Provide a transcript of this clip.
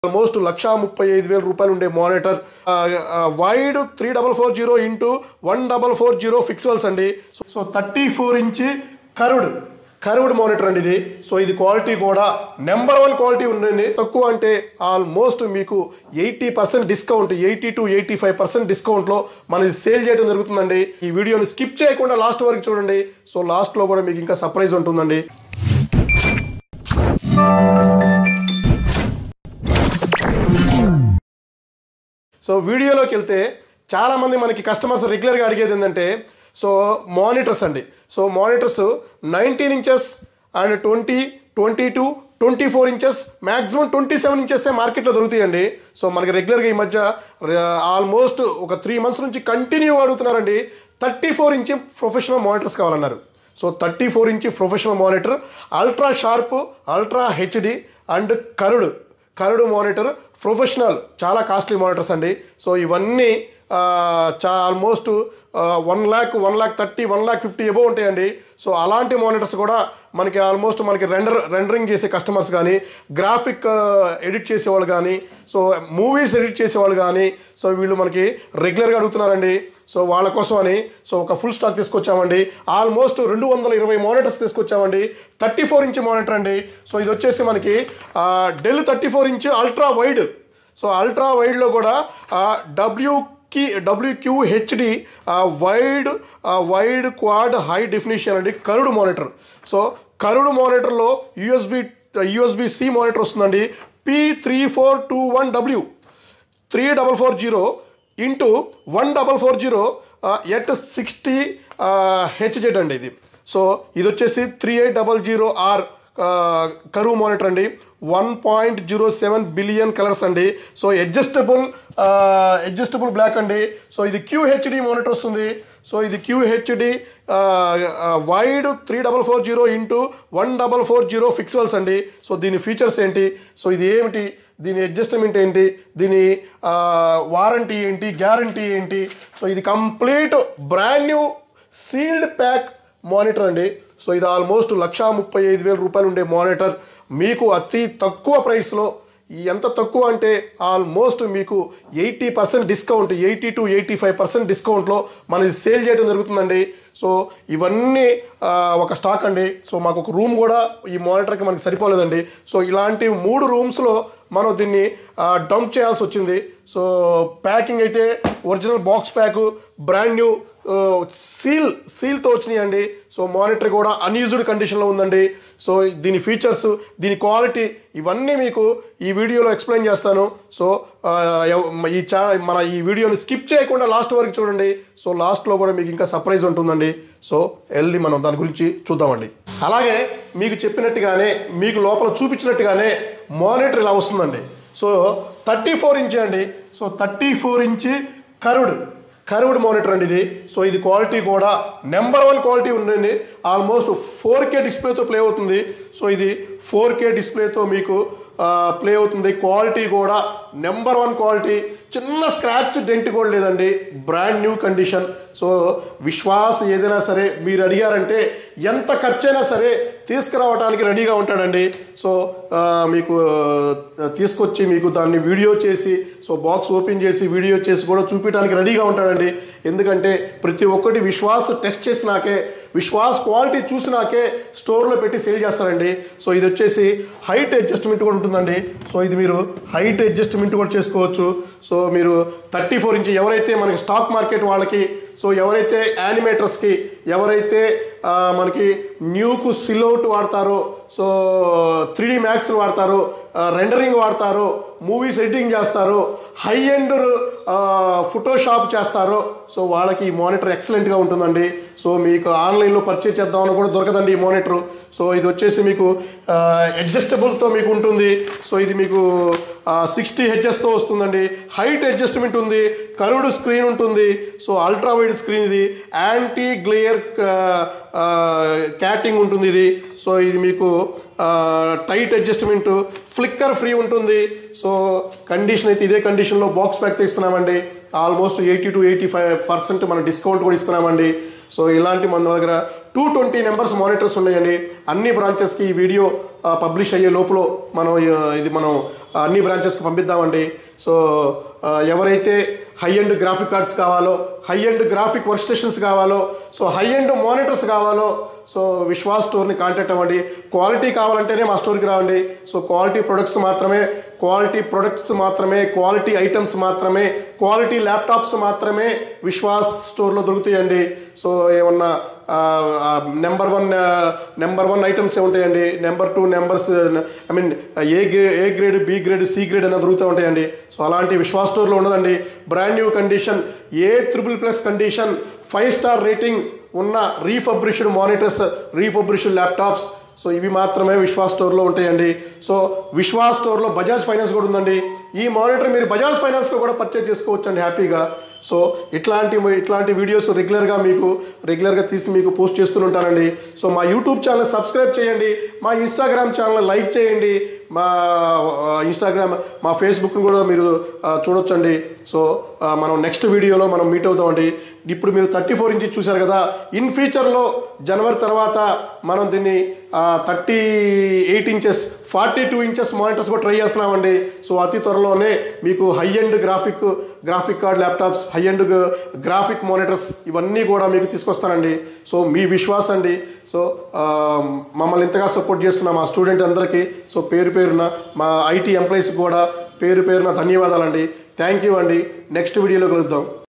almost లక్షా ముప్పై ఐదు వేల రూపాయలు ఉండే monitor wide three double four zero into one double four zero pixels అండి so thirty four inch curved curved monitor అండి ఇది సో ఇది క్వాలిటీ కూడా నెంబర్ వన్ క్వాలిటీ ఉందండి తక్కువ అంటే ఆల్మోస్ట్ మీకు eighty percent discount eighty to eighty five percent డిస్కౌంట్లో మనది సేల్ చేయడం జరుగుతుందండి ఈ వీడియోని స్కిప్ చేయకుండా లాస్ట్ వరకు చూడండి సో లాస్ట్లో కూడా మీకు ఇంకా సర్ప్రైజ్ ఉంటుందండి సో వీడియోలోకి వెళ్తే చాలామంది మనకి కస్టమర్స్ రెగ్యులర్గా అడిగేది ఏంటంటే సో మానిటర్స్ అండి so monitors nineteen inches and twenty twenty two twenty four inches maximum twenty seven inches మార్కెట్లో దొరుకుతాయండి సో మనకి రెగ్యులర్గా ఈ మధ్య ఆల్మోస్ట్ ఒక త్రీ మంత్స్ నుంచి కంటిన్యూ అడుగుతున్నారండి thirty four inch professional monitors కావాలన్నారు so thirty four inch professional monitor ultra sharp ultra HD and curved curved monitor professional చాలా కాస్ట్లీ మానిటర్స్ అండి సో ఇవన్నీ ఆ, చా almost one lakh one lakh thirty one lakh fifty above ఉంటాయండి so అలాంటి monitors కూడా మనకి ఆల్మోస్ట్ మనకి రెండర్ రెండరింగ్ చేసే కస్టమర్స్ కానీ గ్రాఫిక్ ఎడిట్ చేసేవాళ్ళు కానీ సో మూవీస్ ఎడిట్ చేసేవాళ్ళు కానీ సో వీళ్ళు మనకి రెగ్యులర్గా అడుగుతున్నారండి సో వాళ్ళ కోసం అని సో ఒక ఫుల్ స్టాక్ తీసుకొచ్చామండి ఆల్మోస్ట్ రెండు వందల ఇరవై మానిటర్స్ తీసుకొచ్చామండి థర్టీ ఫోర్ ఇంచ్ మానిటర్ అండి సో ఇది వచ్చేసి మనకి Dell thirty four inch ultra wide so ultra వైడ్లో కూడా W Q WQ HD wide wide quad high definition అండి కరుడు మానిటర్ సో కరుడు మానిటర్లో యూఎస్బి యూఎస్బి సి మానిటర్ వస్తుందండి P three four two one W three double four zero into one double four zero at sixty Hz అండి ఇది so ఇది వచ్చేసి three eight double zero R curved monitor అండి one point zero seven billion colours అండి so adjustable adjustable black అండి so ఇది QHD monitor వస్తుంది so ఇది QHD wide three double four zero into one double four zero pixels అండి so దీని features ఏంటి so ఇది ఏమిటి దీని అడ్జస్ట్మెంట్ ఏంటి దీని వారంటీ ఏంటి గ్యారంటీ ఏంటి సో ఇది complete brand new sealed pack monitor అండి సో ఇది ఆల్మోస్ట్ లక్షా ముప్పై ఐదు వేల రూపాయలు ఉండే మానిటర్ మీకు అతి తక్కువ ప్రైస్లో ఎంత తక్కువ అంటే ఆల్మోస్ట్ మీకు eighty percent discount eighty to eighty five percent డిస్కౌంట్లో మనది సేల్ చేయడం జరుగుతుందండి సో ఇవన్నీ ఆ, ఒక స్టాక్ అండి సో మాకు ఒక రూమ్ కూడా ఈ మానిటర్కి మనకి సరిపోలేదండి సో ఇలాంటి మూడు రూమ్స్లో మనం దీన్ని డంప్ చేయాల్సి వచ్చింది సో ప్యాకింగ్ అయితే original box pack brand new seal సీల్తో వచ్చినాయండి సో మానిటర్ కూడా అన్యూజ్డ్ కండిషన్లో ఉందండి సో దీని ఫీచర్స్ దీని క్వాలిటీ ఇవన్నీ మీకు ఈ వీడియోలో ఎక్స్ప్లెయిన్ చేస్తాను సో ఆ, ఎవ- ఈ చా మన ఈ వీడియోని స్కిప్ చేయకుండా లాస్ట్ వరకు చూడండి సో లాస్ట్లో కూడా మీకు ఇంకా సర్ప్రైజ్ ఉంటుందండి సో వెళ్ళి మనం దాని గురించి చూద్దామండి అలాగే మీకు చెప్పినట్టుగానే మీకు లోపల చూపించినట్టుగానే మానిటర్ ఇలా వస్తుందండి సో థర్టీ ఫోర్ ఇంచ్ అండి so thirty four inch curved curved monitor అండి ఇది సో ఇది క్వాలిటీ కూడా నెంబర్ వన్ క్వాలిటీ ఉందండి ఆల్మోస్ట్ ఫోర్ కే డిస్ప్లేతో ప్లే అవుతుంది సో ఇది ఫోర్ కే డిస్ప్లేతో మీకు ప్లే అవుతుంది క్వాలిటీ కూడా నెంబర్ వన్ క్వాలిటీ చిన్న స్క్రాచ్ డెంట్ కూడా లేదండి brand new condition so Vishwas ఏదైనా సరే మీరు అడిగారంటే ఎంత ఖర్చైనా సరే తీసుకురావడానికి రెడీగా ఉంటాడండి సో ఆ, మీకు ఆ, తీసుకొచ్చి మీకు దాన్ని వీడియో చేసి సో బాక్స్ ఓపెన్ చేసి వీడియో చేసి కూడా చూపించడానికి రెడీగా ఉంటాడండి ఎందుకంటే ప్రతి ఒక్కటి విశ్వాస్ టెస్ట్ చేసినాకే విశ్వాస్ క్వాలిటీ చూసినాకే స్టోర్లో పెట్టి సేల్ చేస్తారండి సో ఇది వచ్చేసి హైట్ అడ్జస్ట్మెంట్ కూడా ఉంటుందండి సో ఇది మీరు హైట్ అడ్జస్ట్మెంట్ కూడా చేసుకోవచ్చు సో మీరు థర్టీ ఫోర్ ఇంచ్ ఎవరైతే మనకి స్టాక్ మార్కెట్ వాళ్ళకి సో ఎవరైతే యానిమేటర్స్కి ఎవరైతే ఆ, మనకి న్యూకు సిల్అవుట్ వాడతారో సో త్రీ డి మ్యాక్స్ వాడతారో రెండరింగ్ వాడతారో మూవీస్ ఎడిటింగ్ చేస్తారో హై ఎండ్ ఫోటోషాప్ చేస్తారో సో వాళ్ళకి ఈ మానిటర్ ఎక్సలెంట్గా ఉంటుందండి సో మీకు ఆన్లైన్లో పర్చేజ్ చేద్దామని కూడా దొరకదండి ఈ మానిటర్ సో ఇది వచ్చేసి మీకు అడ్జస్టబుల్తో మీకు ఉంటుంది సో ఇది మీకు సిక్స్టీ హెచ్ఎస్తో వస్తుందండి హైట్ అడ్జస్ట్మెంట్ ఉంది కరుడు స్క్రీన్ ఉంటుంది సో అల్ట్రా వైడ్ స్క్రీన్ ఇది యాంటీ గ్లేయర్ క్యాటింగ్ ఉంటుంది ఇది సో ఇది మీకు టైట్ అడ్జస్ట్మెంట్ ఫ్లిక్కర్ ఫ్రీ ఉంటుంది సో కండిషన్ అయితే ఇదే కండిషన్లో బాక్స్ ప్యాక్ ఇస్తున్నామండి almost eighty to eighty five percent మన డిస్కౌంట్ కూడా ఇస్తున్నామండి సో ఇలాంటి మన దగ్గర టూ ట్వంటీ నెంబర్స్ మానిటర్స్ ఉన్నాయండి అన్ని బ్రాంచెస్కి ఈ వీడియో పబ్లిష్ అయ్యే లోపల మనం ఆ, ఇది మనం అన్ని బ్రాంచెస్కి పంపిద్దామండి సో ఆ, ఎవరైతే హై ఎండ్ గ్రాఫిక్ కార్డ్స్ కావాలో high end graphic work stations కావాలో సో హై ఎండ్ మానిటర్స్ కావాలో సో విశ్వాస్ స్టోర్ని కాంటాక్ట్ అవ్వండి క్వాలిటీ కావాలంటేనే మా స్టోర్కి రావండి సో క్వాలిటీ ప్రొడక్ట్స్ మాత్రమే క్వాలిటీ ప్రొడక్ట్స్ మాత్రమే క్వాలిటీ ఐటమ్స్ మాత్రమే క్వాలిటీ ల్యాప్టాప్స్ మాత్రమే విశ్వాస్ స్టోర్లో దొరుకుతాయండి సో ఏమన్నా number one number one items A ఉంటాయండి number two numbers I mean A grey A grade B grade C grade అనేది దొరుకుతూ ఉంటాయండి సో అలాంటి విశ్వాస్ స్టోర్లో ఉండదండి brand new condition A triple plus condition five star rating ఉన్న refurbished monitors refurbished laptops so ఇవి మాత్రమే విశ్వాస్ స్టోర్లో ఉంటాయండి సో విశ్వాస్ స్టోర్లో బజాజ్ ఫైనాన్స్ కూడా ఉందండి ఈ మానిటర్ మీరు బజాజ్ ఫైనాన్స్లో కూడా పర్చేజ్ చేసుకోవచ్చు అండి హ్యాపీగా సో ఇట్లాంటి ఇట్లాంటి వీడియోస్ రెగ్యులర్గా మీకు రెగ్యులర్గా తీసి మీకు పోస్ట్ చేస్తూనే ఉంటానండి సో మా యూట్యూబ్ ఛానల్ సబ్స్క్రైబ్ చేయండి మా ఇన్స్టాగ్రామ్ ఛానల్ లైక్ చేయండి మా ఇన్స్టాగ్రామ్ మా ఫేస్బుక్ని కూడా మీరు ఆ, చూడొచ్చండి సో ఆ, మనం నెక్స్ట్ వీడియోలో మనం మీట్ అవుతామండి ఇప్పుడు మీరు థర్టీ ఫోర్ ఇంచెస్ చూశారు కదా ఇన్ ఫ్యూచర్లో జనవరి తర్వాత మనం దీన్ని thirty eight inches forty two inches monitors కూడా ట్రై చేస్తున్నామండి సో అతి త్వరలోనే మీకు high end graphic graphic card laptops high end graphic monitors ఇవన్నీ కూడా మీకు తీసుకొస్తానండి సో మీ విశ్వాసం అండి సో ఆ, మమ్మల్ని ఇంతగా సపోర్ట్ చేస్తున్న మా స్టూడెంట్ అందరికీ సో పేరు పేరున మా ఐటీ ఎంప్లాయీస్ కూడా పేరు పేరున ధన్యవాదాలండి థ్యాంక్ యూ అండి నెక్స్ట్ వీడియోలో కలుద్దాం